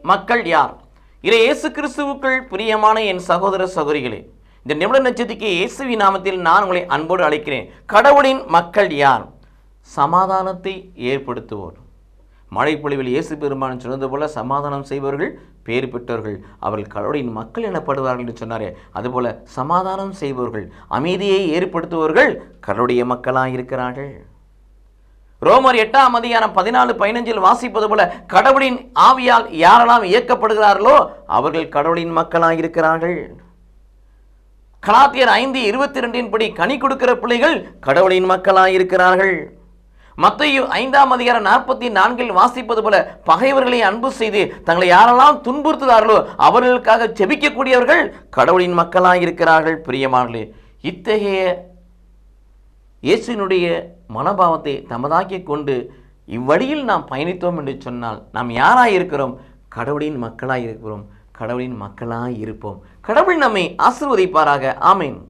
மக்கள் யார் இதை இயேசு கிறிஸ்துவுக்குள் பிரியமான என் சகோதர சகோதரிகளே இந்த நிமிட நட்சத்திற்கு இயேசுவி நாமத்தில் நான் உங்களை அன்போடு அழைக்கிறேன் கடவுளின் மக்கள் யார் சமாதானத்தை ஏற்படுத்துவோர் மழை பொழிவில் இயேசு பெருமான் சொன்னது போல சமாதானம் செய்பவர்கள் பேறு பெற்றவர்கள் அவர்கள் கடவுளின் மக்கள் எனப்படுவார்கள் என்று சொன்னாரே அதுபோல சமாதானம் செய்பவர்கள் அமைதியை ஏற்படுத்துபவர்கள் கடவுளுடைய மக்களாக இருக்கிறார்கள் ரோமர் எட்டாம் அதிகாரம் பதினாலு பதினஞ்சில் வாசிப்பது போல கடவுளின் ஆவியால் யாரெல்லாம் இயக்கப்படுகிறார்களோ அவர்கள் கடவுளின் மக்களாக இருக்கிறார்கள் கலாத்தியர் ஐந்து இருபத்தி ரெண்டின் படி கனி கொடுக்கிற பிள்ளைகள் கடவுளின் மக்களாக இருக்கிறார்கள் மத்தையு ஐந்தாம் அதிகாரம் நாற்பத்தி நான்கில் வாசிப்பது போல பகைவர்களை அன்பு செய்து தங்களை யாரெல்லாம் துன்புறுத்துகிறார்களோ அவர்களுக்காக ஜெபிக்கக்கூடியவர்கள் கடவுளின் மக்களாக இருக்கிறார்கள் பிரியமானே இத்தகைய இயேசுவினுடைய மனோபாவத்தை தமதாக்கிக் கொண்டு இவ்வழியில் நாம் பயணித்தோம் என்று சொன்னால் நாம் யாராய் இருக்கிறோம் கடவுளின் மக்களாய் இருக்கிறோம் கடவுளின் மக்களாய் இருப்போம் கடவுள் நம்மை ஆசிர்வதிப்பாராக ஆமேன்